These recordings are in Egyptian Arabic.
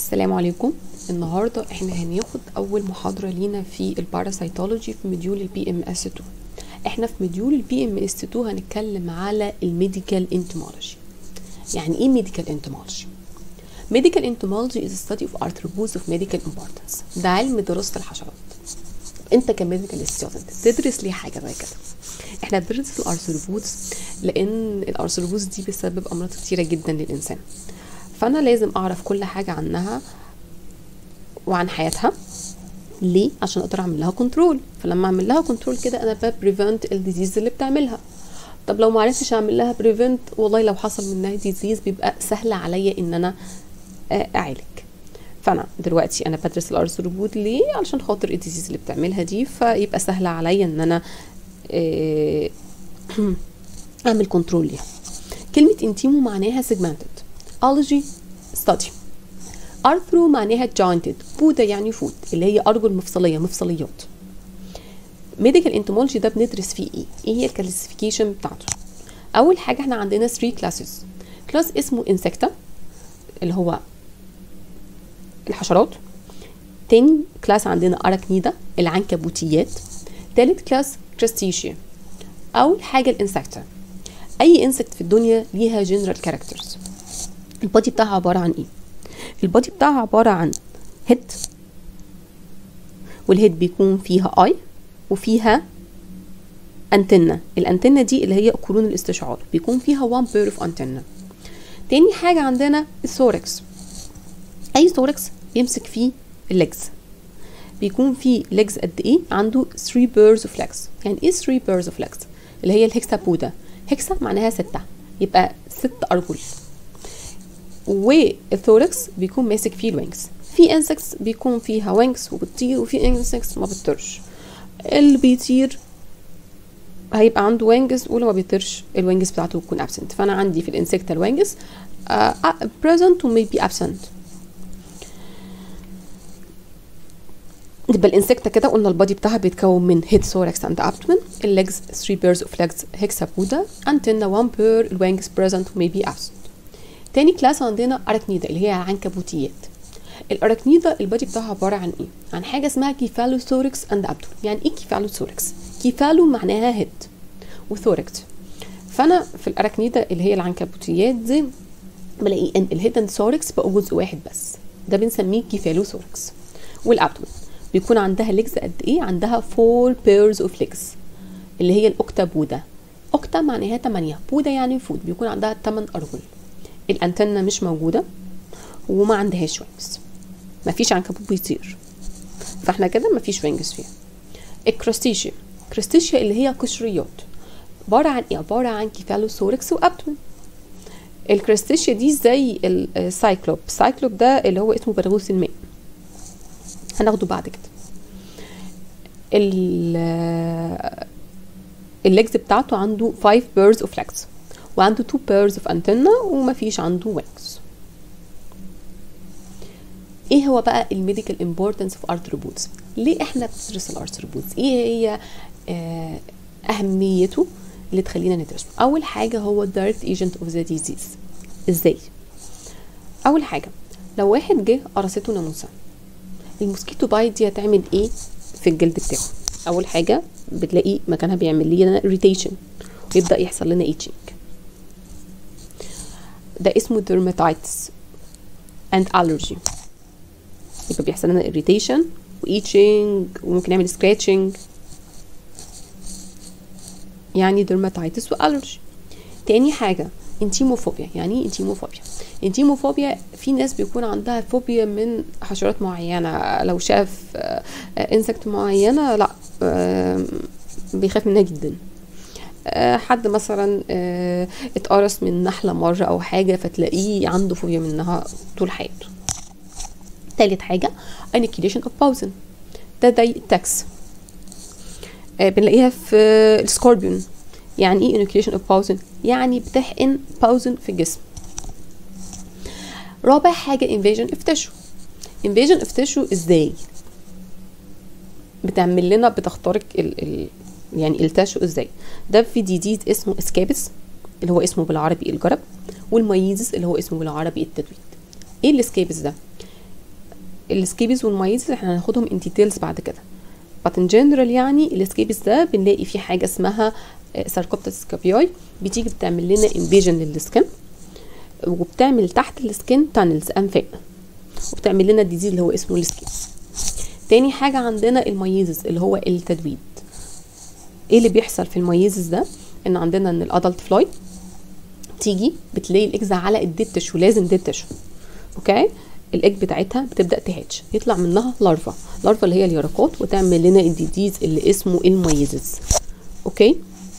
السلام عليكم النهارده احنا هناخد اول محاضره لينا في الباراسيتولوجي في مديول البي ام اس 2 احنا في مديول البي ام اس 2 هنتكلم على الميديكال انتمولوجي يعني ايه ميديكال انتمولوجي ميديكال انتمولوجي is a study of arthropods of medical importance ده علم دراسه الحشرات انت كميديكال ستودنت تدرس ليه حاجه زي كده احنا بندرس الارثروبودز لان الارثروبودز دي بتسبب امراض كتيره جدا للانسان فانا لازم اعرف كل حاجه عنها وعن حياتها ليه عشان اقدر اعمل لها كنترول فلما اعمل لها كنترول كده انا بريفنت الديزيز اللي بتعملها طب لو ما عرفتش اعمل لها بريفنت والله لو حصل منها ديزيز بيبقى سهل عليا ان انا اعالج فانا دلوقتي انا بدرس الارثروبود ليه علشان خاطر الديزيز اللي بتعملها دي فيبقى سهل عليا ان انا اعمل كنترول ليها كلمه انتيمو معناها سيجمنتد الجي ستادي ارثرو معناها جوينتد بودا يعني فود اللي هي ارجل مفصليه مفصليات ميديكال انتمولوجي ده بندرس فيه ايه ايه هي الكلاسيفيكيشن بتاعته اول حاجه احنا عندنا 3 كلاسز كلاس اسمه انسكتا اللي هو الحشرات تاني كلاس عندنا اراكنيدا العنكبوتيات تالت كلاس كريستيشيا اول حاجه الانسكتا اي انسكت في الدنيا ليها جنرال كاركترز البادي بتاعها عباره عن ايه البادي بتاعها عباره عن هيد والهيد بيكون فيها اي وفيها انتنة الانتنة دي اللي هي قرون الاستشعار بيكون فيها وان بير اوف انتنة تاني حاجة عندنا الثوركس اي ثوركس بيمسك فيه الليجز بيكون فيه ليجز قد ايه عنده 3 بيرز اوف ليجز يعني ايه 3 بيرز اوف ليجز اللي هي الهكسابودا هكسا معناها ستة يبقى ست ارجل والثوركس بيكون ماسك فيه الوينجز في انسكتس بيكون فيها وينجز وبتطير وفي انسكتس ما بتطيرش اللي بيطير هيبقى عنده وينجز واللي ما بيطيرش الوينجز بتاعته بتكون ابسنت فانا عندي في الانسكتا الوينجز بريزنت وميبي ابسنت يبقى الانسكتا كده قلنا البادي بتاعها بيتكون من هيد ثوركس اند ابتمن الليجز 3 بيرز اوف ليجز هيكسابودا انتنا 1 بير الوينجز بريزنت وميبي ابسنت تاني كلاس عندنا اراكنيدا اللي هي العنكبوتيات الاركنيدا البادي بتاعها عباره عن ايه عن حاجه اسمها كيفالوثوركس اند ابدو يعني ايه كيفالوثوركس كيفالو معناها هيد وثوركس فانا في الاركنيدا اللي هي العنكبوتيات دي بلاقي ان الهيد اند ثوركس بقوا جزء واحد بس ده بنسميه كيفالوثوركس والابدو بيكون عندها ليجز قد ايه عندها 4 بيرز اوف ليجز اللي هي الاوكتا بودا اوكتا معناها 8 بودا يعني فود بيكون عندها 8 ارجل الانتنه مش موجوده وما عندهاش وينجز مفيش عنكبوت بيطير فاحنا كده مفيش وينجز فيها الكراستيشيا كراستيشيا اللي هي قشريات عبارة عن ايه عبارة عن كيفالوثوركس وابتمن الكراستيشيا دي زي السايكلوب السايكلوب ده اللي هو اسمه برغوث الماء هناخده بعد كده الليجز بتاعته عنده 5 بيرز اوف legs وعنده 2 بيرز اوف انتنا ومفيش عنده وينجز ايه هو بقى الميديكال امبورتنس اوف ارثروبودز ليه احنا بندرس الارثروبودز ايه هي آه اهميته اللي تخلينا ندرسه اول حاجه هو دايركت ايجنت اوف ذا ديزيز ازاي اول حاجه لو واحد جه قرصته ناموسه الموسكيتو بايت دي هتعمل ايه في الجلد بتاعه اول حاجه بتلاقي مكانها بيعمل لنا irritation ويبدا يحصل لنا ايتشنج ده اسمه dermatitis and allergy يبقى بيحصل لنا irritation وإيتشنج وممكن نعمل scratching يعني dermatitis وألرجي تاني حاجة انتيموفوبيا يعني ايه انتيموفوبيا انتيموفوبيا في ناس بيكون عندها فوبيا من حشرات معينة لو شاف انسكت معينة لا بيخاف منها جدا حد مثلا اتقرص من نحلة مرة أو حاجة فتلاقيه عنده فوبيا منها طول حياته تالت حاجة inoculation of poison ده زي التاكس آه بنلاقيها في السكوربيون يعني ايه inoculation of poison يعني بتحقن باوزن في الجسم رابع حاجة invasion of tissue invasion of tissue ازاي بتعمل لنا بتخترق ال ال يعني التاشو ازاي ده في ديزيز اسمه اسكابس اللي هو اسمه بالعربي الجرب والميزس اللي هو اسمه بالعربي التدويد ايه الاسكابس ده السكيبيز والمايزز احنا هناخدهم ان ديتيلز بعد كده but in general يعني السكيبيز ده بنلاقي فيه حاجه اسمها ساركوبتس سكابيوي بتيجي بتعمل لنا انفيجن للسكن وبتعمل تحت السكن تانلز انفاق وبتعمل لنا الديزيز اللي هو اسمه السكين تاني حاجه عندنا المايزز اللي هو التدويد ايه اللي بيحصل في المايزز ده ان عندنا ان الادلت فلاي تيجي بتلاقي الاكز على الديد تشو لازم ديد تشو اوكي الايج بتاعتها بتبدا تهاتش يطلع منها لارفا لارفا اللي هي اليرقات وتعمل لنا الديديز اللي اسمه المايزز اوكي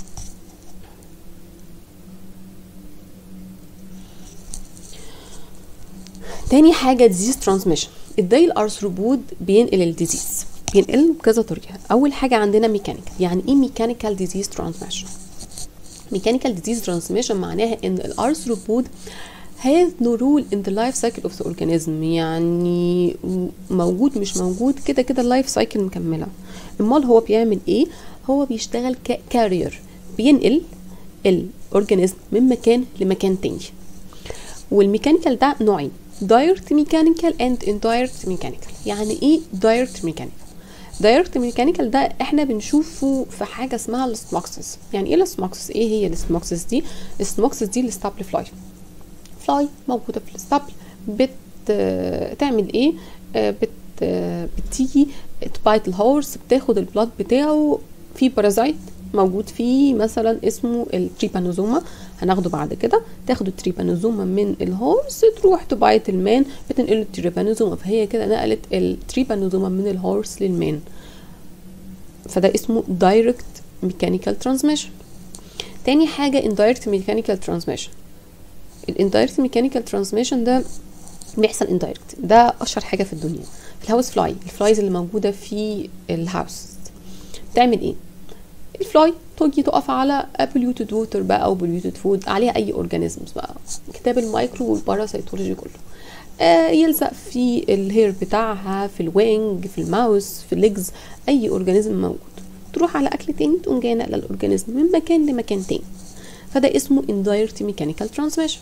تاني حاجة ديزيز ترانسميشن ازاي الارثروبود بينقل الديزيز بينقل بكذا طريقة أول حاجة عندنا ميكانيكال يعني ايه ميكانيكال ديزيز ترانسميشن ميكانيكال ديزيز ترانسميشن معناها ان الارثروبود has no role in the life cycle of the organism يعني موجود مش موجود كده كده اللايف سايكل مكملة امال هو بيعمل ايه هو بيشتغل ككارير بينقل الاورجانيزم من مكان لمكان تاني والميكانيكال ده نوعين دايركت ميكانيكال اند indirect ميكانيكال يعني ايه دايركت ميكانيكال دايركت ميكانيكال ده احنا بنشوفه في حاجه اسمها السموكسس يعني ايه السموكسس ايه هي السموكسس دي السموكسس دي الستابل فلاي فلاي موجوده في الستابل بت تعمل ايه بت بتيجي تبايت الهورس بتاخد البلاد بتاعه في بارازايت موجود فيه مثلا اسمه التريبانوزوما هناخده بعد كده تاخد التريبانوزوما من الهورس تروح تبايت المان بتنقل التريبانوزوما فهي كده نقلت التريبانوزوما من الهورس للمان فده اسمه دايركت ميكانيكال ترانسميشن تاني حاجه indirect ميكانيكال ترانسميشن الاندايركت ميكانيكال ترانسميشن ده بيحصل اندايركت ده اشهر حاجه في الدنيا الهاوس فلاي الفلايز اللي موجوده في الهاوس بتعمل ايه الفلاي تيجي تقف على بوليوتد ووتر بقى او بوليوتد فود عليها اي اورجانيزمز بقى كتاب المايكرو والباراسيتولوجي كله آه يلزق في الهير بتاعها في الوينج في الماوس في الليجز اي اورجانيزم موجود تروح على اكل تاني تقوم جايه نقله الاورجانيزم من مكان لمكان تاني فده اسمه indirect mechanical transmission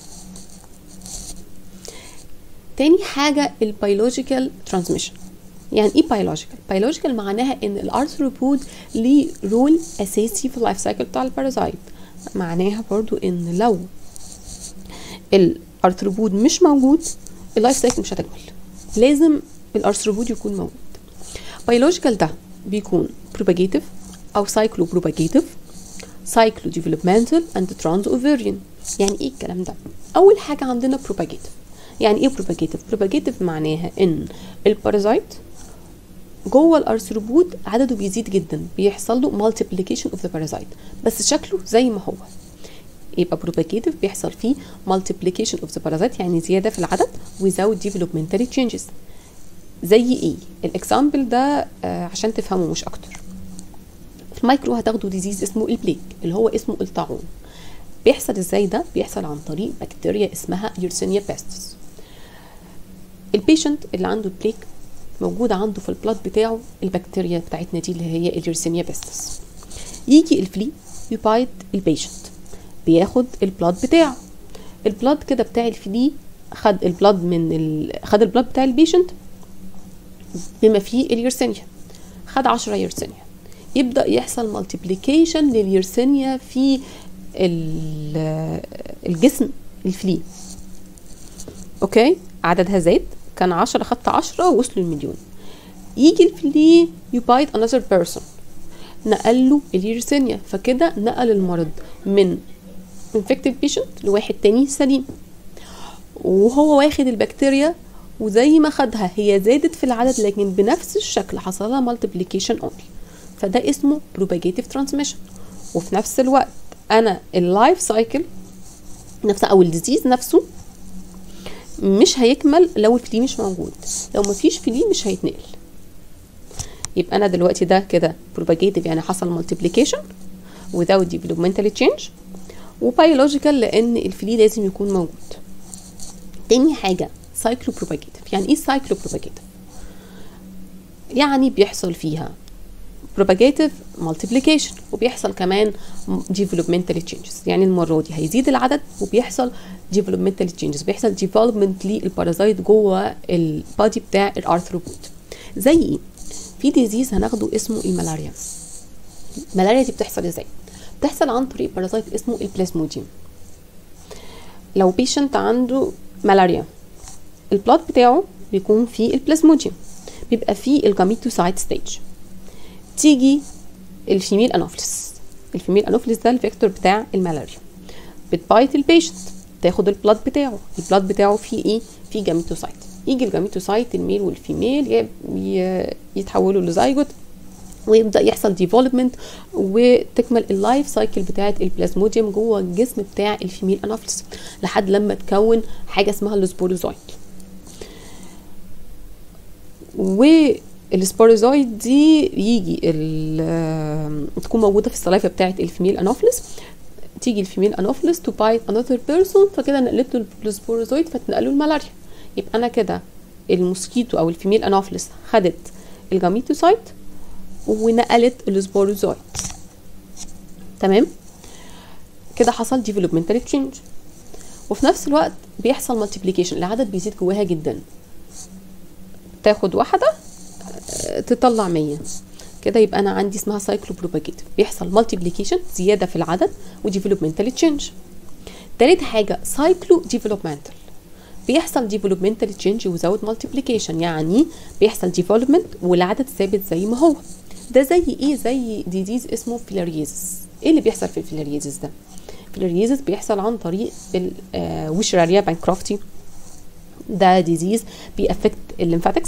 تاني حاجة البيولوجيكال ترانسميشن يعني ايه بيولوجيكال بيولوجيكال معناها ان الارثروبود ليه رول اساسي في اللايف سايكل بتاع البارازايت معناها برضو ان لو الارثروبود مش موجود اللايف سايكل مش هتكمل لازم الارثروبود يكون موجود بيولوجيكال ده بيكون propagative او سايكلو propagative سايكلو ديفلوبمنتال اند ترانز اوفيريان يعني ايه الكلام ده اول حاجه عندنا propagative يعني ايه propagative propagative معناها ان البارازايت جوه الارثروبود عدده بيزيد جدا بيحصل له multiplication of the parasite بس شكله زي ما هو يبقى propagative بيحصل فيه multiplication of the parasite يعني زياده في العدد without developmental changes زي ايه الاكزامبل ده آه عشان تفهموا مش اكتر في المايكرو هتاخدوا ديزيز اسمه البليك اللي هو اسمه الطاعون بيحصل ازاي ده بيحصل عن طريق بكتيريا اسمها يورسينيا بيستس البيشنت اللي عنده البليك موجود عنده في البلاد بتاعه البكتيريا بتاعتنا دي اللي هي اليورسينيا بيستس يجي الفلي يبايت البيشنت بياخد البلاد بتاعه البلاد كده بتاع الفلي خد البلاد من ال... خد البلاد بتاع البيشنت بما فيه اليورسينيا خد 10 يورسينيا يبدا يحصل مالتيبليكيشن لليورسينيا في الجسم الفلي اوكي عددها زاد كان 10 خدت 10 وصلوا المليون يجي الفلي يبايت انذر بيرسون نقل له اليورسينيا فكده نقل المرض من انفكتد بيشنت لواحد تاني سليم وهو واخد البكتيريا وزي ما خدها هي زادت في العدد لكن بنفس الشكل حصل لها مالتيبليكيشن اونلي فده اسمه propagative transmission وفي نفس الوقت انا اللايف سايكل نفسه او الديزيز نفسه مش هيكمل لو الفلي مش موجود لو مفيش فلي مش هيتنقل يبقى انا دلوقتي ده كده propagative يعني حصل multiplication without developmental change وبيولوجيكال لان الفلي لازم يكون موجود تاني حاجه سايكلو propagative يعني ايه سايكلو propagative يعني بيحصل فيها propagative multiplication وبيحصل كمان developmental changes يعني المرة دي هيزيد العدد وبيحصل developmental changes بيحصل development للبارازايت جوه البادي بتاع الارثروبود زي ايه في ديزيز هناخده اسمه الملاريا الملاريا دي بتحصل ازاي بتحصل عن طريق بارازايت اسمه البلازموديوم لو بيشنت عنده ملاريا البلاد بتاعه بيكون فيه البلازموديوم بيبقى فيه الجاميتوسايت ستيج تيجي الفيميل انوفلس الفيميل انوفلس ده الفيكتور بتاع الملاريا بتبايت البيشنت تاخد البلاد بتاعه البلاد بتاعه فيه ايه فيه جاميتوسايت يجي الجاميتوسايت الميل والفيميل يتحولوا لزيجوت ويبدا يحصل ديفلوبمنت وتكمل اللايف سايكل بتاعه البلازموديوم جوه الجسم بتاع الفيميل انوفلس لحد لما تكون حاجه اسمها السبوروزويد والسبوروزويد دي يجي تكون موجوده في السلايفه بتاعه الفيميل انوفلس تيجي الفيميل انوفلس تو بايت انذر بيرسون فكده نقلت له السبوروزويد فتنقله الملاريا يبقى انا كده الموسكيتو او الفيميل انوفلس خدت الجاميتوسايت ونقلت السبوروزويد تمام كده حصل ديفلوبمنتال تشينج وفي نفس الوقت بيحصل مالتيبليكيشن العدد بيزيد جواها جدا تاخد واحده تطلع 100 كده يبقى انا عندي اسمها سايكلو بروباجيت بيحصل مالتيبليكيشن زياده في العدد وديفلوبمنتال تشينج تالت حاجه سايكلو ديفلوبمنتال بيحصل ديفلوبمنتال تشينج وزود مالتيبليكيشن يعني بيحصل ديفلوبمنت والعدد ثابت زي ما هو ده زي ايه زي ديزيز اسمه فيلاريزس ايه اللي بيحصل في الفيلاريزس ده الفيلاريزس بيحصل عن طريق الويشراريا بانكروفتي ده ديزيز بيأفكت الليمفاتكس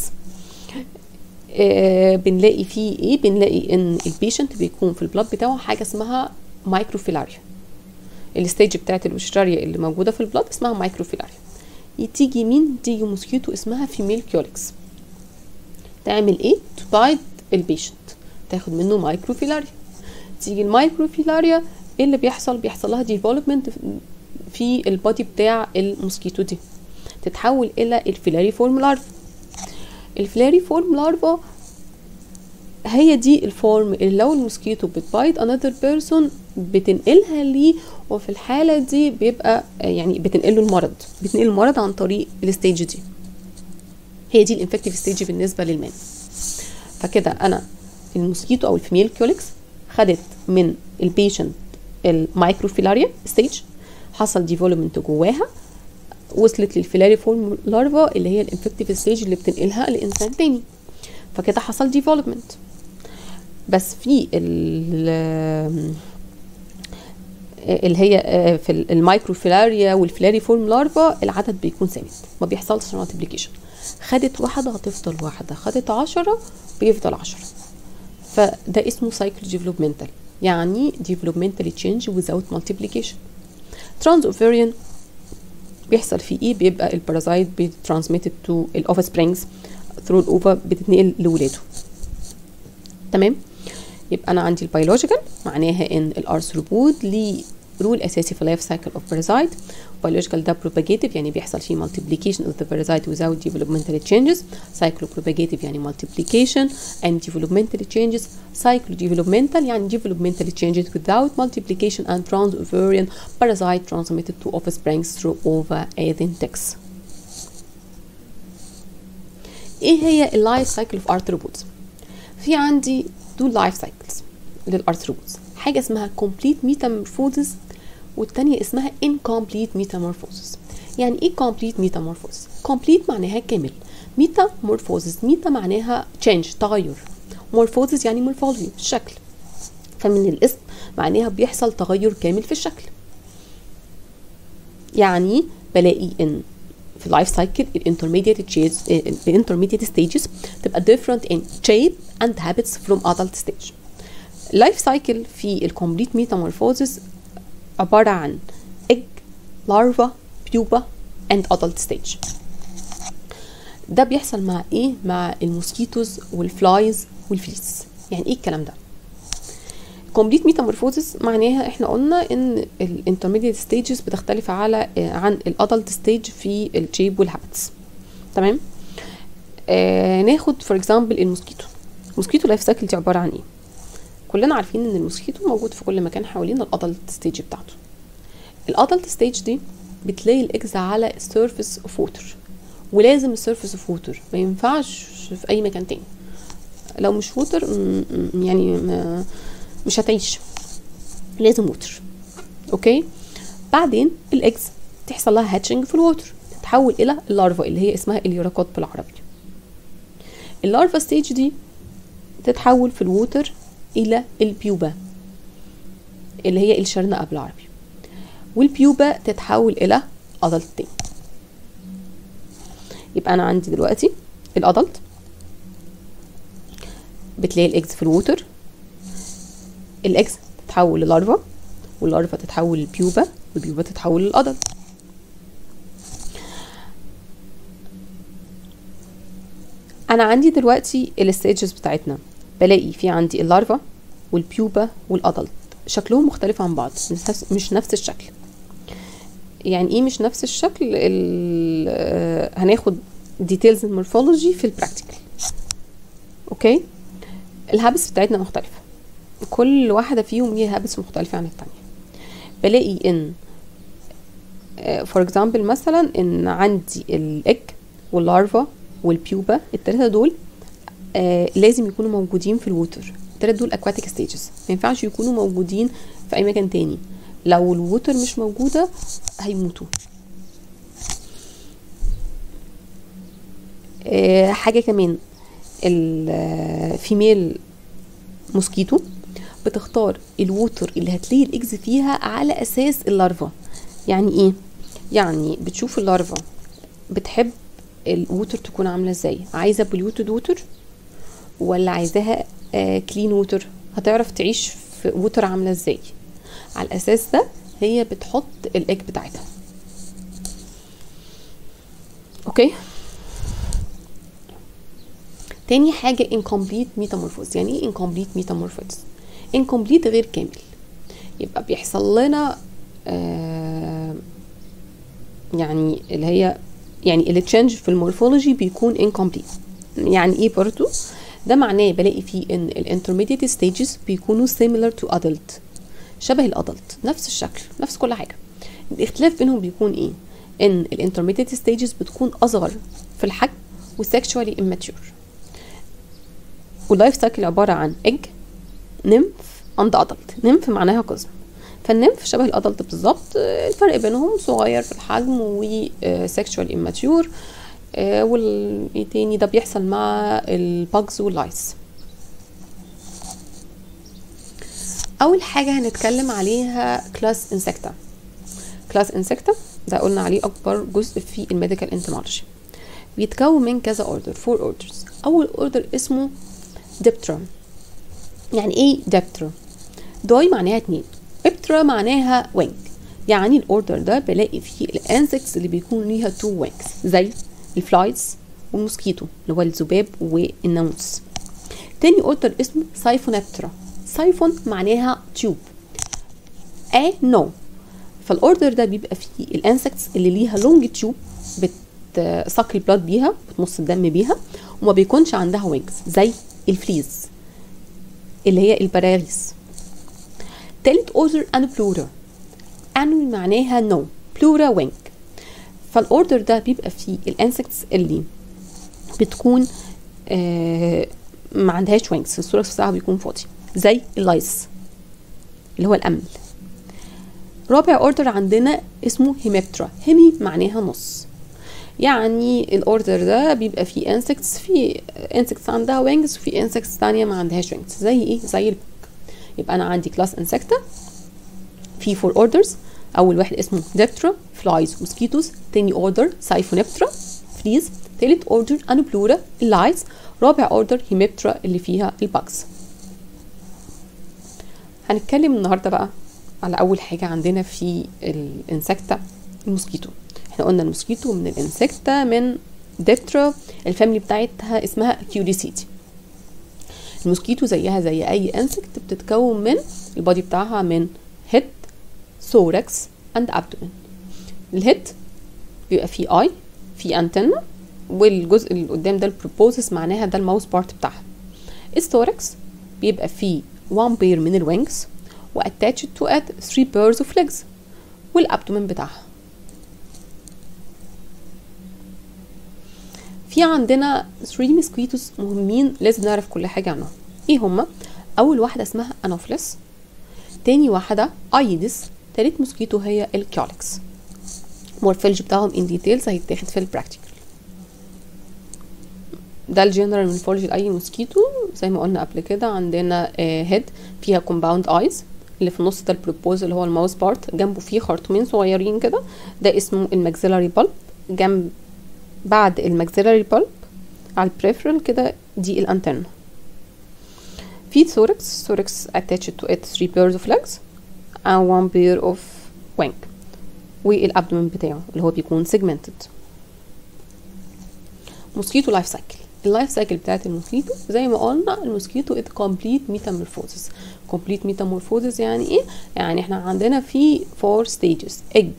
آه بنلاقي فيه ايه بنلاقي ان البيشنت بيكون في البلاد بتاعه حاجه اسمها مايكروفيلاريا الستيج بتاعت الوشراريا اللي موجوده في البلاد اسمها مايكروفيلاريا تيجي مين تيجي موسكيتو اسمها فيميل كيوليكس تعمل ايه تبايد البيشنت تاخد منه مايكروفيلاريا تيجي المايكروفيلاريا ايه اللي بيحصل بيحصل لها ديفلوبمنت في البادي بتاع الموسكيتو دي تتحول الى الفيلاري فورم لارفا الفيلاري فورم لارفا هي دي الفورم اللي لو الموسكيتو بتبايت انذر بيرسون بتنقلها ليه وفي الحاله دي بيبقى يعني بتنقله المرض بتنقل المرض عن طريق الستيج دي هي دي الانفكتيف ستيج بالنسبه للمان فكده انا الموسكيتو او الفيميل كيوليكس خدت من البيشنت المايكروفيلاريا ستيج حصل ديفلوبمنت جواها وصلت للفيلاري فورم لارفا اللي هي الانفكتيف ستيج اللي بتنقلها لانسان تاني فكده حصل ديفلوبمنت بس في اللي هي في المايكروفيلاريا والفيلاري فورم لارفا العدد بيكون ثابت ما بيحصلش مالتيبليكيشن خدت واحده هتفضل واحده خدت عشرة بيفضل عشرة فده اسمه سايكل ديفلوبمنتال يعني ديفلوبمنتال تشينج without multiplication ترانز اوفيريان بيحصل فيه ايه بيبقى البارازايت بيترانسميتد تو الاوف سبرينجز ثرو الاوفا بتتنقل لولاده تمام يبقى انا عندي البيولوجيكال معناها ان الارثروبود ليه رول اساسي في اللايف سايكل اوف بارازايت biological ده propagative يعني بيحصل فيه multiplication of the parasite without developmental changes cyclopropagative يعني multiplication and developmental changes cyclodevelopmental يعني developmental changes without multiplication and trans-ovarian parasite transmitted to offsprings through ova athentics ايه هي اللايف سايكل اوف arthropods في عندي two life cycles للارثروبودز حاجه اسمها complete metamorphosis والتانية اسمها incomplete metamorphosis يعني ايه complete metamorphosis complete معناها كامل metamorphosis ميتا معناها change تغير morphosis يعني morphology الشكل فمن الاسم معناها بيحصل تغير كامل في الشكل يعني بلاقي ان في اللايف سايكل الانترميديت الانترميديت ستيجز تبقى different in shape and habits from adult stage اللايف سايكل في الكومبليت ميتامورفوزس عبارة عن egg, larva, pupa and adult stage ده بيحصل مع ايه مع الموسكيتوز والفلايز والفليس يعني ايه الكلام ده كومبليت ميتامورفوزس معناها احنا قلنا ان الانترميديت ستيجز بتختلف على عن الادلت ستيج في الشيب والهابتس تمام آه ناخد فور اكزامبل الموسكيتو الموسكيتو لايف سايكل دي عباره عن ايه كلنا عارفين ان الموسكيتو موجود في كل مكان حوالين الادلت ستيج بتاعته الادلت ستيج دي بتلاقي الاكس على surface اوف ووتر ولازم السيرفيس اوف ووتر ما ينفعش في اي مكان تاني لو مش ووتر يعني ما مش هتعيش لازم ووتر اوكي بعدين الاكس تحصل لها هاتشنج في الووتر تتحول الى اللارفا اللي هي اسمها اليراكوت بالعربي اللارفا ستيج دي تتحول في الووتر الى البيوبا اللي هي الشرنقة بالعربي والبيوبا تتحول الى ادلت تاني يبقى انا عندي دلوقتي الادلت بتلاقي الاكس في الووتر الاكس تتحول للارفا واللارفا تتحول للبيوبا والبيوبا تتحول للادلت انا عندي دلوقتي الستيجز بتاعتنا بلاقي في عندي اللارفا والبيوبا والادلت شكلهم مختلف عن بعض مش نفس الشكل يعني ايه مش نفس الشكل آه هناخد ديتيلز المورفولوجي في البراكتيكال اوكي الهابس بتاعتنا مختلفه كل واحده فيهم ليها هابس مختلفه عن التانية بلاقي ان فور uh, اكزامبل مثلا ان عندي الايج واللارفا والبيوبا الثلاثه دول آه لازم يكونوا موجودين في الووتر الثلاثه دول اكواتيك ستيجز ما ينفعش يكونوا موجودين في اي مكان تاني لو الووتر مش موجوده هيموتوا آه حاجه كمان الفيميل موسكيتو بتختار الووتر اللي هتلاقي الاكز فيها على اساس اللارفا يعني ايه يعني بتشوف اللارفا بتحب الووتر تكون عامله ازاي عايزه بوليوتد ووتر ولا عايزاها آه كلين ووتر هتعرف تعيش في ووتر عامله ازاي على الاساس ده هي بتحط الايج بتاعتها اوكي تاني حاجة incomplete metamorphosis يعني ايه incomplete metamorphosis incomplete غير كامل يبقى بيحصل لنا آه يعني اللي هي يعني اللي تشنج في المورفولوجي بيكون incomplete يعني ايه برضو ده معناه بلاقي فيه ان الانترميديت ستيجز بيكونوا similar to adult شبه الادلت نفس الشكل نفس كل حاجه الاختلاف بينهم بيكون ايه ان الانترميديت ستيجز بتكون اصغر في الحجم وسexually immature واللايف سايكل عباره عن ايج نمف اند ادلت نمف معناها قزم فالنمف شبه الادلت بالظبط الفرق بينهم صغير في الحجم وسexually immature والايه تاني ده بيحصل مع الباجز واللايس اول حاجه هنتكلم عليها كلاس انسكتا كلاس انسكتا ده قلنا عليه اكبر جزء في الميديكال انتمولوجي بيتكون من كذا اوردر فور اوردرز اول اوردر اسمه ديبترا يعني ايه ديبترا داي معناها اتنين ابترا معناها وينج يعني الاوردر ده بلاقي فيه الانسكتس اللي بيكون ليها تو وينجز زي الفلايز والموسكيتو اللي هو الذباب والناموس تاني اوردر اسمه سايفونبترا سايفون معناها تيوب ا نو فالاوردر ده بيبقى فيه الانسكتس اللي ليها لونج تيوب بتسقي البلاد بيها بتمص الدم بيها وما بيكونش عندها وينجز زي الفليز اللي هي البراغيث تالت اوردر انبلورا انوي معناها نو بلورا وينج فالاوردر ده بيبقى فيه الانسكتس اللي بتكون آه ما عندهاش وينجز الثوركس بتاعها بيكون فاضي زي اللايس اللي هو الامل رابع اوردر عندنا اسمه هيمبترا هيمي معناها نص يعني الاوردر ده بيبقى فيه انسكتس في انسكتس عندها وينجز وفي انسكتس تانية ما عندهاش وينجز زي ايه زي البوك يبقى انا عندي كلاس انسكتا في فور اوردرز اول واحد اسمه ديبترا فلايز موسكيتوز تاني اوردر سايفونبترا فليز تالت اوردر انوبلورا اللايز رابع اوردر هيمبترا اللي فيها الباكس هنتكلم النهارده بقى على اول حاجه عندنا في الانسكتا الموسكيتو احنا قلنا الموسكيتو من الانسكتا من ديبترا الفاميلي بتاعتها اسمها كيوليسيتي الموسكيتو زيها زي اي انسكت بتتكون من البادي بتاعها من هيد ثوركس اند ابدومين الهيد بيبقى فيه اي في انتنا والجزء اللي قدام ده البروبوزس معناها ده الماوس بارت بتاعها الثوركس بيبقى فيه one pair من الوينجز واتاتشد تو ات 3 pairs of legs والابدومين بتاعها في عندنا 3 مosquitoes مهمين لازم نعرف كل حاجه عنهم ايه هما اول واحده اسمها انوفلس تاني واحده ايدس تالت موسكيتو هي الكيولكس مورفولوجي بتاعهم ان ديتيلز هيتاخد في البراكتيكال ده الجنرال مورفولوجي لاي موسكيتو زي ما قلنا قبل كده عندنا هيد فيها كومباوند ايز اللي في النص ده البروبوز اللي هو الماوس بارت جنبه فيه خرطومين صغيرين كده ده اسمه الماكسيلاري بالب جنب بعد الماكسيلاري بالب على البريفرال كده دي الانتن في ثوركس ثوركس attached to it three pairs of legs and one pair of wing والابدومن بتاعه اللي هو بيكون segmented موسكيتو لايف سايكل اللايف سايكل بتاعت الموسكيتو زي ما قلنا الموسكيتو ات كومبليت ميتامورفوزس كومبليت ميتامورفوزس يعني ايه يعني احنا عندنا في فور ستيجز ايج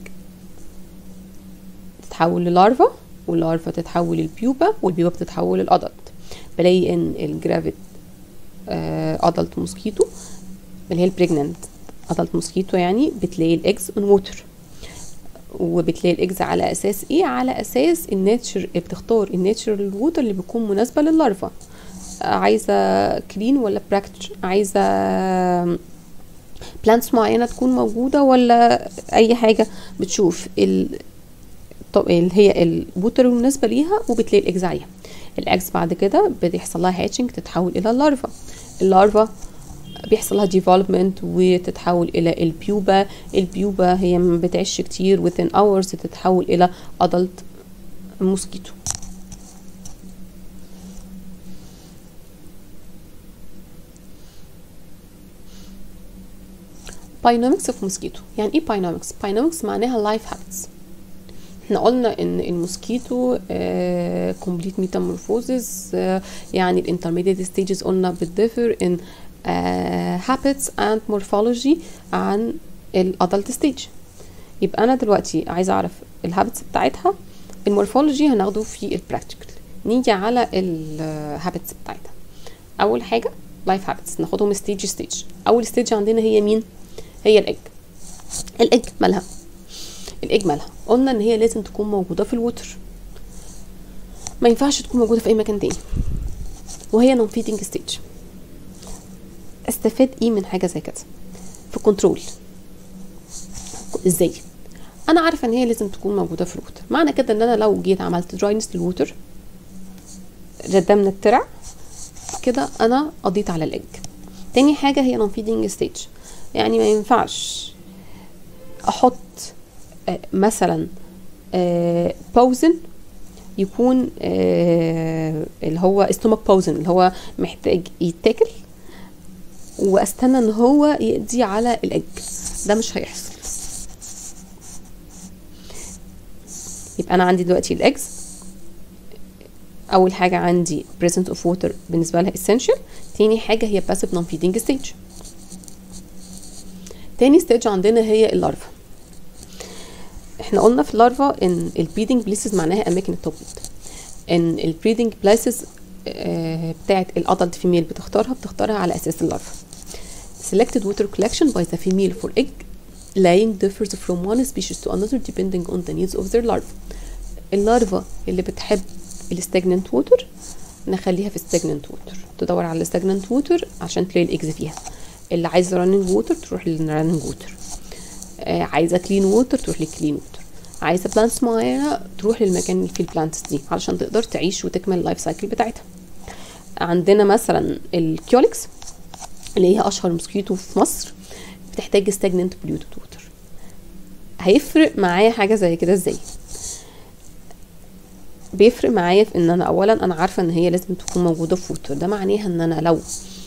تتحول للارفا واللارفا تتحول للبيوبا والبيوبا بتتحول للادلت بلاقي ان الجرافيت ادلت موسكيتو اللي هي البريجننت ادلت موسكيتو يعني بتلاقي الاكس اون ووتر وبتلاقي الاكز على اساس ايه على اساس الناتشر بتختار الناتشرال ووتر اللي بيكون مناسبه لللارفا عايزه كلين ولا براكتش عايزه بلانتس معينه تكون موجوده ولا اي حاجه بتشوف ال طب اللي هي الووتر المناسبه ليها وبتلاقي الاكز عليها الاكس بعد كده بيحصل لها هاتشنج تتحول الى اللارفا اللارفا بيحصل لها ديفلوبمنت وتتحول الى البيوبا البيوبا هي ما بتعيش كتير within hours تتحول الى adult موسكيتو باينومكس اوف موسكيتو يعني ايه باينومكس باينومكس معناها لايف هابتس احنا قلنا ان الموسكيتو كومبليت ميتامورفوزز يعني الانترميديت ستيجز قلنا بتديفر ان هابتس اند مورفولوجي عن الادلت ستيج يبقى انا دلوقتي عايزه اعرف الهابتس بتاعتها المورفولوجي هناخده في البراكتيكال نيجي على الهابتس بتاعتها اول حاجه لايف هابتس ناخدهم ستيج ستيج اول ستيج عندنا هي مين هي الاج الاج مالها الاج مالها قلنا ان هي لازم تكون موجوده في الوتر ما ينفعش تكون موجوده في اي مكان تاني وهي نون فيدنج ستيج استفاد ايه من حاجه زي كده في كنترول ازاي انا عارفه ان هي لازم تكون موجوده في الوتر معنى كده ان انا لو جيت عملت دراينس للوتر ردمنا الترع كده انا قضيت على الاج تاني حاجه هي نون فيدنج ستيج يعني ما ينفعش احط آه مثلا آه بوزن يكون آه اللي هو استومك بوزن اللي هو محتاج يتاكل واستنى ان هو يقضي على الاج ده مش هيحصل يبقى انا عندي دلوقتي الاجز اول حاجه عندي present of water بالنسبه لها essential تاني حاجه هي passive non feeding stage تاني ستيج عندنا هي اللارفا احنا قلنا في اللارفا ان البريدنج بليسز معناها اماكن التبويض ان البريدنج بليسز بتاعت الادلت فيميل بتختارها بتختارها على اساس اللارفا selected water collection by the female for egg laying differs from one species to another depending on the needs of their larva اللارفا اللي بتحب الستاجننت ووتر نخليها في stagnant ووتر تدور على stagnant ووتر عشان تلاقي الاكز فيها اللي عايزه راننج ووتر تروح للراننج ووتر آه عايزه كلين ووتر تروح للكلين ووتر عايزه بلانتس معينه تروح للمكان اللي فيه البلانتس دي علشان تقدر تعيش وتكمل اللايف سايكل بتاعتها عندنا مثلا الكيوليكس اللي هي اشهر موسكيتو في مصر بتحتاج ستاجننت بوليوتد ووتر هيفرق معايا حاجه زي كده ازاي بيفرق معايا في ان انا اولا انا عارفه ان هي لازم تكون موجوده في ووتر ده معناها ان انا لو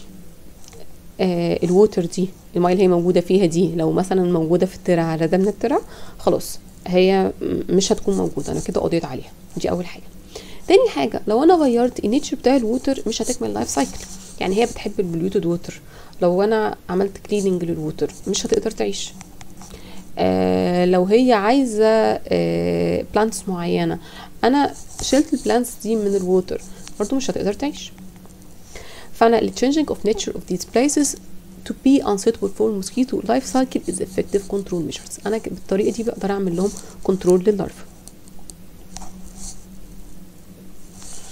آه الووتر دي الميه اللي هي موجوده فيها دي لو مثلا موجوده في الترع على ده من الترع خلاص هي مش هتكون موجوده انا كده قضيت عليها دي اول حاجه تاني حاجه لو انا غيرت النيتشر بتاع الووتر مش هتكمل اللايف سايكل يعني هي بتحب البليوتد ووتر لو انا عملت كليننج للووتر مش هتقدر تعيش آه لو هي عايزه آه بلانتس معينه انا شلت البلانتس دي من الووتر برضو مش هتقدر تعيش فانا ال changing of nature of these places to be unsuitable for mosquito life cycle is effective control measures انا بالطريقه دي بقدر اعمل لهم كنترول لللارفا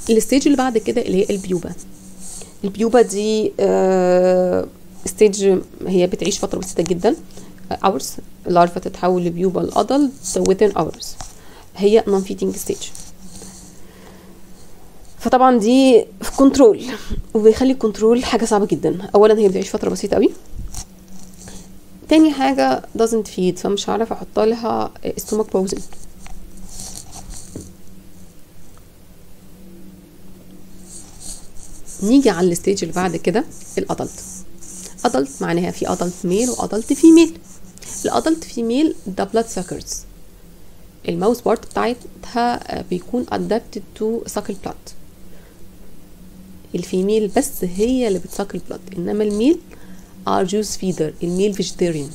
الستيج اللي بعد كده اللي هي البيوبا البيوبا دي آه ستيج هي بتعيش فتره بسيطه جدا hours العرفة تتحول لبيوبا الأدلت within hours هي non feeding stage فطبعا دي في كنترول وبيخلي الكنترول حاجة صعبة جدا أولا هي بتعيش فترة بسيطة قوي تاني حاجة doesn't feed فمش هعرف أحط لها stomach posing نيجي على الستيج اللي بعد كده الادلت ادلت معناها في ادلت ميل وادلت فيميل الادلت فيميل ده بلاد سكرز الماوس بارت بتاعتها بيكون adapted to suck blood الفيميل بس هي اللي بتسك البلد انما الميل are juice feeder الميل vegetarian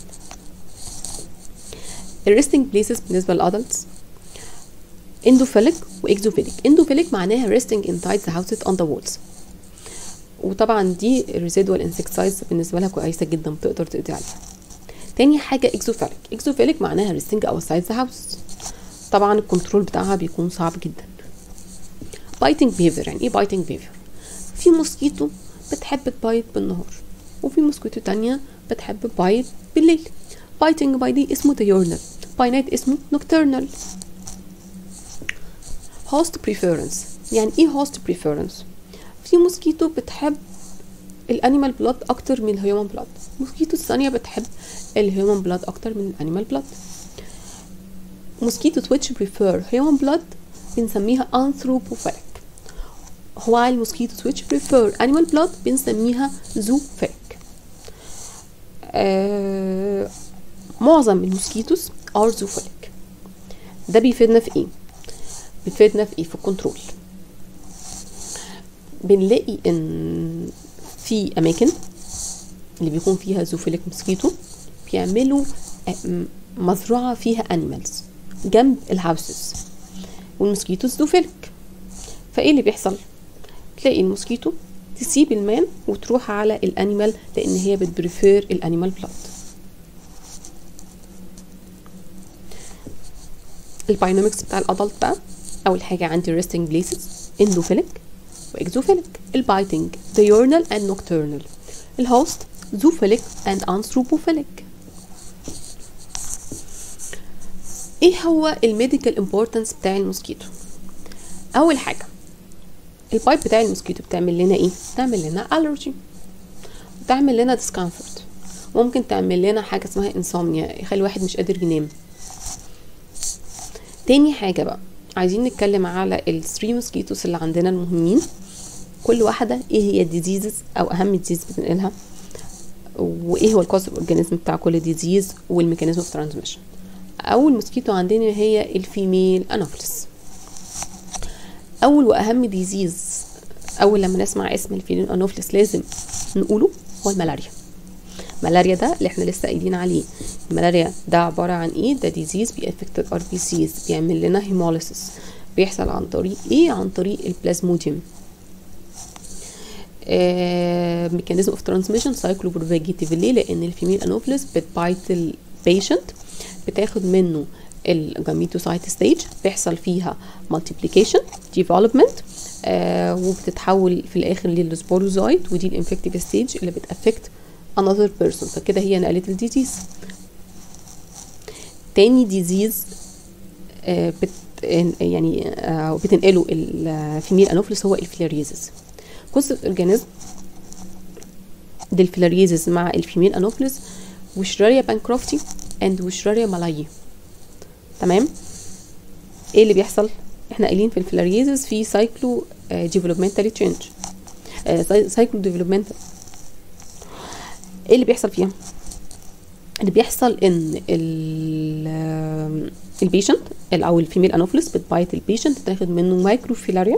الريستنج بليسز بالنسبه للادلتس اندوفيليك واكزوفيليك اندوفيليك معناها resting inside the houses on the walls وطبعا دي الريزيدوال انسكتسايدز بالنسبه لها كويسه جدا بتقدر تقضي عليها تاني حاجه اكزوفيليك اكزوفيليك معناها ريستنج اوتسايد ذا هاوس طبعا الكنترول بتاعها بيكون صعب جدا بايتنج بيهيفير يعني ايه بايتنج بيهيفير في موسكيتو بتحب تبايت بالنهار وفي موسكيتو تانية بتحب تبايت بالليل بايتنج باي دي اسمه diurnal باي نايت اسمه nocturnal host preference يعني ايه host preference في موسكيتو بتحب الانيمال بلاد اكتر من الهيومن بلاد موسكيتو الثانيه بتحب الهيومن بلاد اكتر من الانيمال بلاد موسكيتو which prefer human blood بنسميها anthropophilic while mosquitoes which prefer animal blood بنسميها zoophilic آه معظم الموسكيتوس are zoophilic ده بيفيدنا في ايه بيفيدنا في ايه في الكنترول بنلاقي ان في اماكن اللي بيكون فيها زوفيليك موسكيتو بيعملوا مزرعه فيها انيمالز جنب الهاوسز والموسكيتوز زوفيليك فايه اللي بيحصل تلاقي الموسكيتو تسيب المان وتروح على الانيمال لان هي بتبريفير الانيمال بلاد الباينومكس بتاع الادلت بقى اول حاجه عندي ريستنج بليسز اندوفيليك واكزوفيليك البايتنج diurnal and nocturnal الهوست زوفيليك and anthropophilic ايه هو الميديكال امبورتنس بتاع الموسكيتو اول حاجه البايب بتاع الموسكيتو بتعمل لنا ايه بتعمل لنا الرجي بتعمل لنا ديسكomfort ممكن تعمل لنا حاجه اسمها انسومنيا يخلي الواحد مش قادر ينام تاني حاجه بقى عايزين نتكلم على الثري موسكيتوس اللي عندنا المهمين كل واحده ايه هي الديزيزز او اهم ديزيز بتنقلها وايه هو الكوز اورجانيزم بتاع كل ديزيز والميكانيزم اوف ترانسميشن اول موسكيتو عندنا هي الفيميل انوفلس اول واهم ديزيز اول لما نسمع اسم الفيميل انوفلس لازم نقوله هو الملاريا الملاريا ده اللي احنا لسه قايلين عليه الملاريا ده عباره عن ايه ده ديزيز بيأفكت الار بي سيز بيعمل لنا هيموليسيس بيحصل عن طريق ايه عن طريق البلازموديوم ميكانيزم اوف ترانسميشن سايكلوبروفاجيتيف ليه لان الفيميل انوفلس بتبايت البيشنت بتاخد منه الجاميتوسايت ستيج بيحصل فيها مالتيبليكيشن ديفلوبمنت آه وبتتحول في الاخر للسبوروزايت ودي الانفكتيف ستيج اللي بتافكت another person فكده هي نقلت الديزيز تاني ديزيز آه بت يعني آه بتنقله الفيميل انوفلس هو الفيلاريزس كوز اورجانيزم للفيلاريزس مع الفيميل انوفلس وشراريا بانكروفتي اند وشراريا مالاي تمام ايه اللي بيحصل احنا قايلين في الفيلاريزس في سايكلو ديفلوبمنتالي تشينج سايكلو ديفلوبمنتال ايه اللي بيحصل فيها اللي بيحصل ان البيشنت او الفيميل انوفلس بتبايت البيشنت تاخد منه مايكروفيلاريا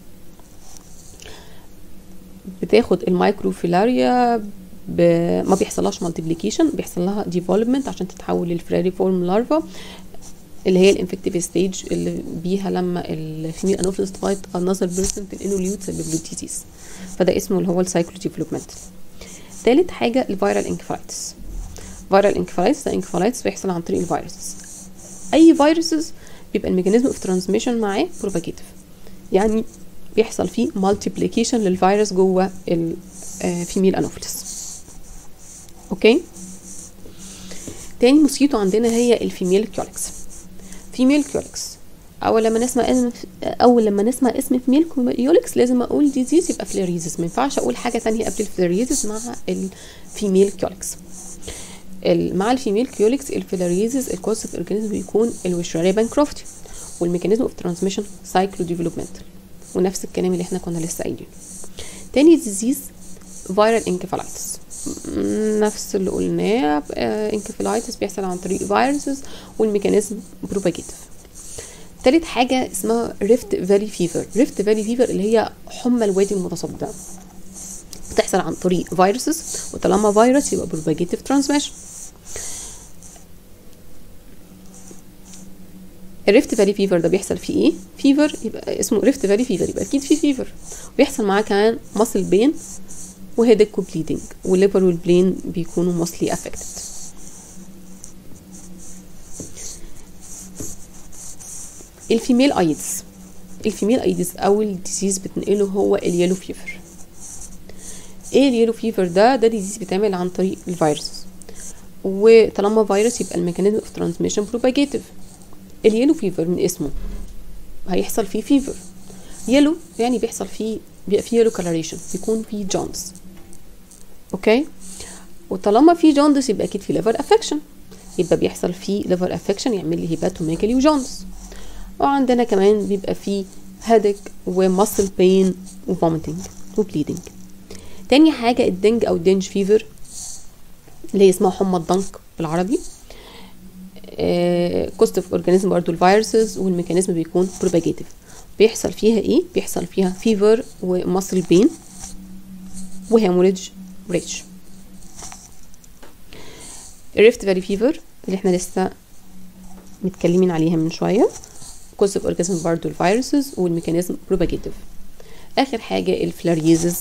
بتاخد المايكروفيلاريا ب... ما بيحصلهاش مالتيبليكيشن بيحصل لها ديفلوبمنت عشان تتحول للفراري فورم لارفا اللي هي الانفكتيف ستيج اللي بيها لما الفيميل انوفلس تبايت انذر بيرسون تنقله ليو تسبب له ديزيز فده اسمه اللي هو السايكلو ديفلوبمنت تالت حاجة الفيرال انكفالايتس فيرال انكفالايتس ده انكفالايتس بيحصل عن طريق الفيروسز اي فيروسز بيبقى الميكانيزم اوف ترانسميشن معاه بروباجيتيف يعني بيحصل فيه multiplication للفيروس جوه الفيميل انوفيلس اوكي تاني موسكيتو عندنا هي الفيميل كيولكس فيميل كيولكس اول لما نسمع اسم اول لما نسمع اسم فيميل كيولكس لازم اقول ديزيز يبقى فلوريزيس ما ينفعش اقول حاجه تانية قبل الفلوريزيس مع الفيميل كيولكس مع الفيميل كيولكس الفلوريزيس الكوز اوف اورجانيزم بيكون الوشراري بانكروفتي والميكانيزم اوف ترانسميشن سايكلو ديفلوبمنتال ونفس الكلام اللي احنا كنا لسه قايلينه تاني ديزيز فيرال انكفالايتس نفس اللي قلناه انكفالايتس بيحصل عن طريق فيروسز والميكانيزم بروباجيتيف تالت حاجة اسمها ريفت فالي فيفر ريفت فالي فيفر اللي هي حمى الوادي المتصدع بتحصل عن طريق فيروسز وطالما فيروس يبقى بروباجيتيف ترانسميشن الريفت فالي فيفر ده بيحصل فيه ايه فيفر يبقى اسمه ريفت فالي فيفر يبقى اكيد فيه فيفر ويحصل معاه كمان ماسل بين وهيدك وبليدنج والليفر والبلين بيكونوا موستلي افكتد الفيميل ايدز الفيميل ايدز اول ديزيز بتنقله هو اليلو فيفر ايه اليلو فيفر ده ده ديزيز بيتعمل عن طريق الفيروس وطالما فيروس يبقى الميكانيزم اوف ترانسميشن بروباجيتيف اليلو فيفر من اسمه هيحصل فيه فيفر يلو يعني بيحصل فيه بيبقى فيه يلو كلاريشن بيكون فيه جونز اوكي وطالما في جوندس يبقى اكيد في ليفر افكشن يبقى بيحصل فيه ليفر افكشن يعمل لي هيباتوميجالي وجوندس وعندنا كمان بيبقى فيه هيدك وماسل بين وفوميتنج وبليدنج تاني حاجة الدنج أو دنج فيفر اللي هي اسمها حمى الضنك بالعربي كوست اوف اورجانيزم برضه الفيروسز والميكانيزم بيكون بروباجيتيف بيحصل فيها ايه بيحصل فيها فيفر وماسل بين وهيموريدج ريتش الريفت فالي فيفر اللي احنا لسه متكلمين عليها من شويه كوز اوف اورجانيزم برضه الفيروسز والميكانيزم بروباجيتيف اخر حاجه الفلاريزز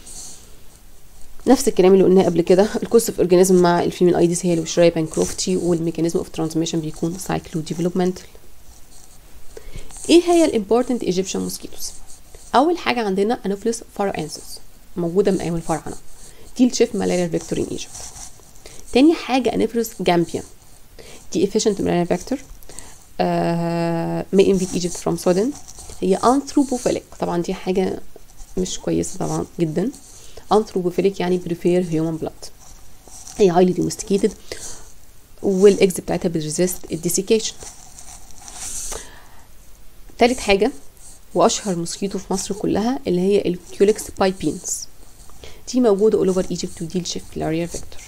نفس الكلام اللي قلناه قبل كده الكوز اوف اورجانيزم مع الفيميل ايديس هي الوشراي بانكروفتي والميكانيزم اوف ترانسميشن بيكون سايكلو ديفلوبمنتال ايه هي الامبورتنت ايجيبشن موسكيتوز اول حاجه عندنا انوفيلوس فاروانسيس موجوده من ايام الفراعنه دي الشيف مالاريا فيكتور ان ايجيبت تاني حاجه انوفيلوس جامبيا دي efficient malaria vector uh, may invade Egypt from Sudan هي anthropophilic طبعا دي حاجة مش كويسة طبعا جدا anthropophilic يعني prefer human blood هي highly domesticated والاكس بتاعتها بتريزيست الديسيكيشن تالت حاجة وأشهر موسكيتو في مصر كلها اللي هي الكيوليكس بايبينز دي موجودة all over Egypt ودي الشيف فيلاريا فيكتور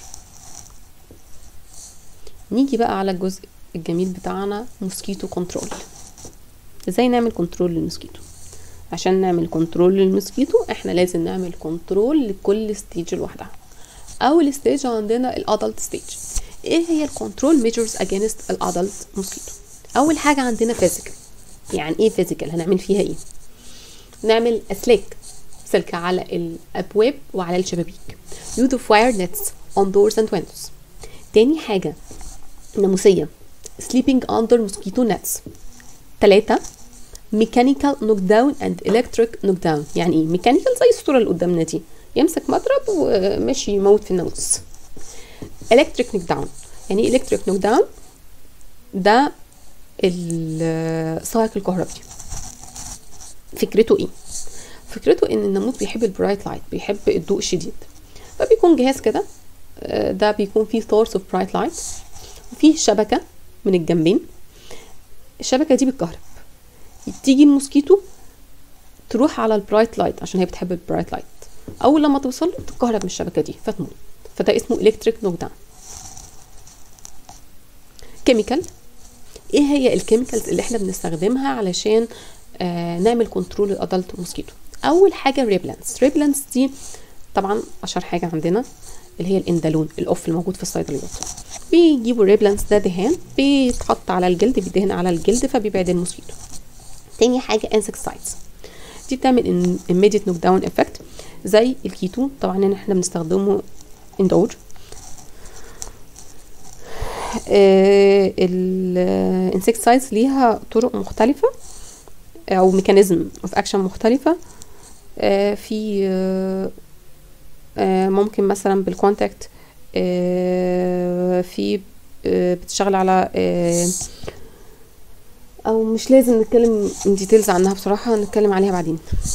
نيجي بقى على الجزء الجميل بتاعنا موسكيتو كنترول ازاي نعمل كنترول للموسكيتو عشان نعمل كنترول للموسكيتو احنا لازم نعمل كنترول لكل ستيج لوحدها اول ستيج عندنا الادلت ستيج ايه هي الكنترول ميجرز اجينست الادلت موسكيتو اول حاجه عندنا فيزيكال يعني ايه فيزيكال هنعمل فيها ايه نعمل اسلاك سلك على الابواب وعلى الشبابيك use of wire nets on doors and windows تاني حاجة ناموسية sleeping under mosquito nets تلاتة mechanical knockdown and electric knockdown يعني ايه mechanical زي الصورة اللي قدامنا دي يمسك مضرب وماشي يموت في الناموس electric knockdown يعني ايه electric knockdown ده الصاعق الكهربي فكرته ايه فكرته ان الناموس بيحب البرايت لايت بيحب الضوء الشديد فبيكون جهاز كده ده بيكون فيه سورس اوف برايت لايت وفيه شبكه من الجنبين الشبكه دي بالكهرب تيجي الموسكيتو تروح على البرايت لايت عشان هي بتحب البرايت لايت اول لما توصل له تتكهرب من الشبكه دي فتموت فده اسمه الكتريك نوك داون كيميكال ايه هي الكيميكالز اللي احنا بنستخدمها علشان آه نعمل كنترول للادلت موسكيتو اول حاجه ريبلانس ريبلانس دي طبعا اشهر حاجه عندنا اللي هي الاندالون الاوف الموجود في الصيدليات بيجيبوا ريبلانس ده دهان بيتحط على الجلد بيدهن على الجلد فبيبعد الموسكيتو تاني حاجه انسكتسايدز دي بتعمل immediate نوك داون افكت زي الكيتو طبعا احنا بنستخدمه اندور الانسكتسايدز ليها طرق مختلفه او ميكانيزم اوف اكشن مختلفه آه، في آه، آه، ممكن مثلا بالكونتاكت آه، في آه، بتشتغل على آه، او مش لازم نتكلم ان ديتيلز عنها بصراحه نتكلم عليها بعدين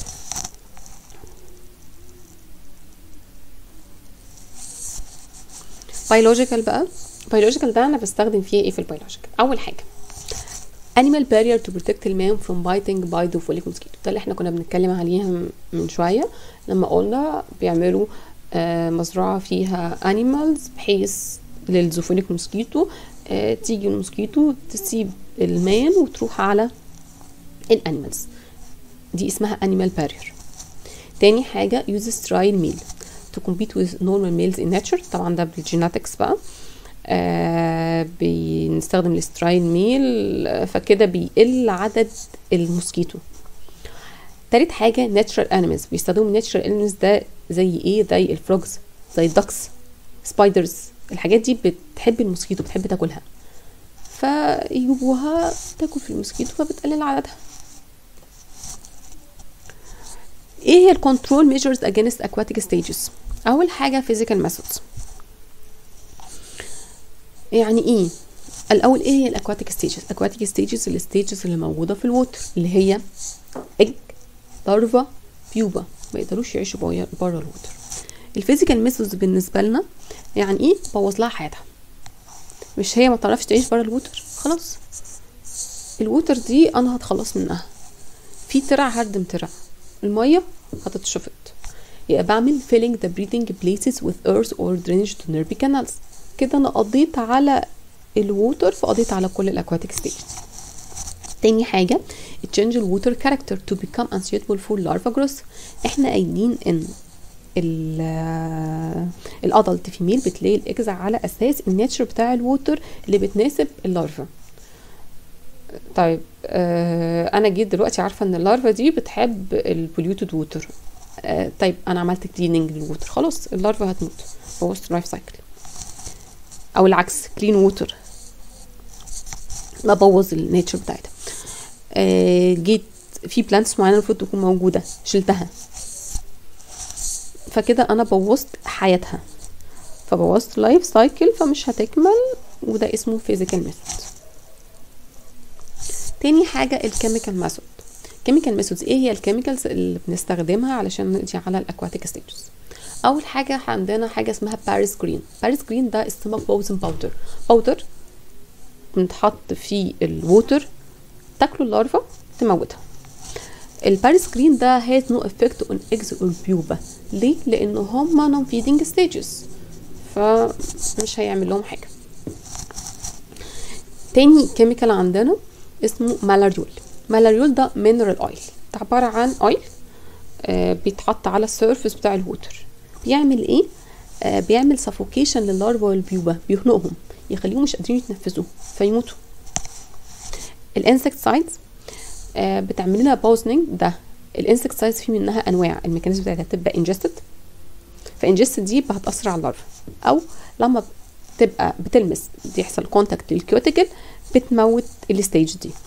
بيولوجيكال بقى بيولوجيكال ده انا بستخدم فيه ايه في البيولوجيكال اول حاجه animal barrier to protect المان from biting by zoophilic mosquito ده اللي احنا كنا بنتكلم عليها م- من شويه لما قلنا بيعملوا آه، مزرعه فيها animals بحيث للزوفيليك موسكيتو آه، تيجي الموسكيتو تسيب المان وتروح على الانيمالز دي اسمها animal barrier تاني حاجة use sterile meal to compete with normal males in nature طبعا ده بالجيناتكس بقى آه بنستخدم السترايل ميل آه، فكده بيقل عدد الموسكيتو تالت حاجة natural animals بيستخدموا natural animals ده زي ايه زي الفروجز زي الدكس سبايدرز الحاجات دي بتحب الموسكيتو بتحب تاكلها فيجيبوها تاكل في الموسكيتو فبتقلل عددها ايه هي الكنترول ميجرز اجينست aquatic stages اول حاجه physical methods يعني ايه الاول ايه هي الاكواتيك ستيجز الاكواتيك ستيجز الستيجز اللي موجوده في الووتر اللي هي اج لارفا بيوبا ما يقدروش يعيشوا بره الووتر الفيزيكال ميثودز بالنسبه لنا يعني ايه بوظ لها حياتها مش هي ما تعرفش تعيش بره الووتر خلاص الووتر دي انا هتخلص منها في ترع هردم ترع الميه هتتشفط يبقى بعمل filling the breathing places with earth or drainage to nerve canals كده انا قضيت على الووتر فقضيت على كل الاكواتيك ستيجز تاني حاجة change the water character to become unsuitable for larva growth احنا قايلين ان الادلت فيميل بتلاقي الاجز على اساس الناتشر بتاع الووتر اللي بتناسب اللارفا طيب آه انا جيت دلوقتي عارفه ان اللارفا دي بتحب البوليوتد ووتر آه طيب انا عملت كليننج للووتر خلاص اللارفا هتموت بوظت اللايف سايكل او العكس كلين ووتر ببوظ الناتشر بتاعتها آه جيت في بلانتس معينه المفروض تكون موجوده شلتها فكده انا بوظت حياتها فبوظت لايف سايكل فمش هتكمل وده اسمه فيزيكال ميثود تاني حاجه الكيميكال ميثود كيميكال ميثودز ايه هي الكيميكالز اللي بنستخدمها علشان نقضي على الاكواتيك ستيجز اول حاجه عندنا حاجه اسمها باريس جرين باريس جرين ده اسمه بوزن باودر باودر بنتحط في الووتر تاكلوا اللارفا تموتها الباريس جرين ده has no effect on eggs or pupa ليه؟ لأن هما non feeding stages فمش هيعمل لهم حاجة تاني كيميكال عندنا اسمه مالاريول مالاريول ده mineral oil ده عبارة عن oil آه بيتحط على السيرفس بتاع الووتر بيعمل ايه؟ آه بيعمل suffocation لللارفا والبيوبا بيخنقهم يخليهم مش قادرين يتنفسوا فيموتوا الانسكتسايدز آه بتعمل لنا بوزنينج ده الانسكتسايدز في منها انواع الميكانيزم بتاعتها بتبقى انجستد فانجستد دي هتاثر على اللارفا او لما بتبقى بتلمس بيحصل كونتاكت للكيوتيكل بتموت الستيج دي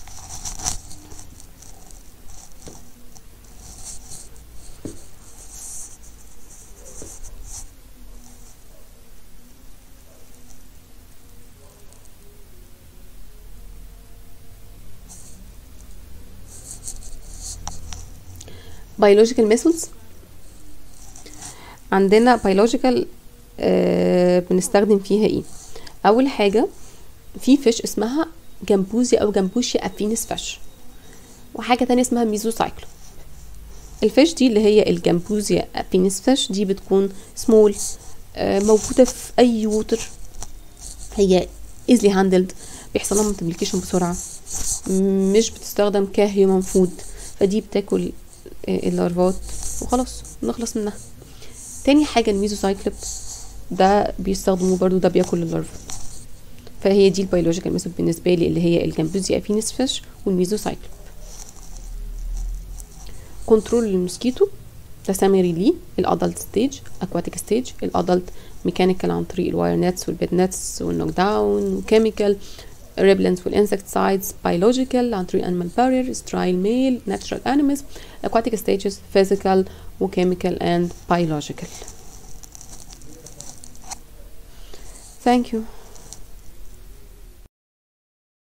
biological methods عندنا biological آه بنستخدم فيها ايه اول حاجة في فيش اسمها جامبوزيا او جامبوشيا افينس فيش وحاجة تانية اسمها ميزوسايكلو الفيش دي اللي هي الجامبوزيا افينس فيش دي بتكون سمول آه موجودة في اي ووتر هي easily handled بيحصل لها ملتبليكيشن بسرعة مش بتستخدم كهيومن فود فدي بتاكل اللارفات وخلاص نخلص منها تاني حاجة الميزوسايكلب ده بيستخدموه برضو ده بياكل اللارفا فهي دي البيولوجيكال ميثود بالنسبة لي اللي هي الجامبوزيا افينس فيش والميزوسايكلب كنترول الموسكيتو ده سامري ليه الادلت ستيج اكواتيك ستيج الادلت ميكانيكال عن طريق الواير نتس والبيد نتس والنوك داون وكيميكال repellents والinsecticides biological عن طريق animal barrier sterile male natural animals aquatic stages physical وchemical and biological thank you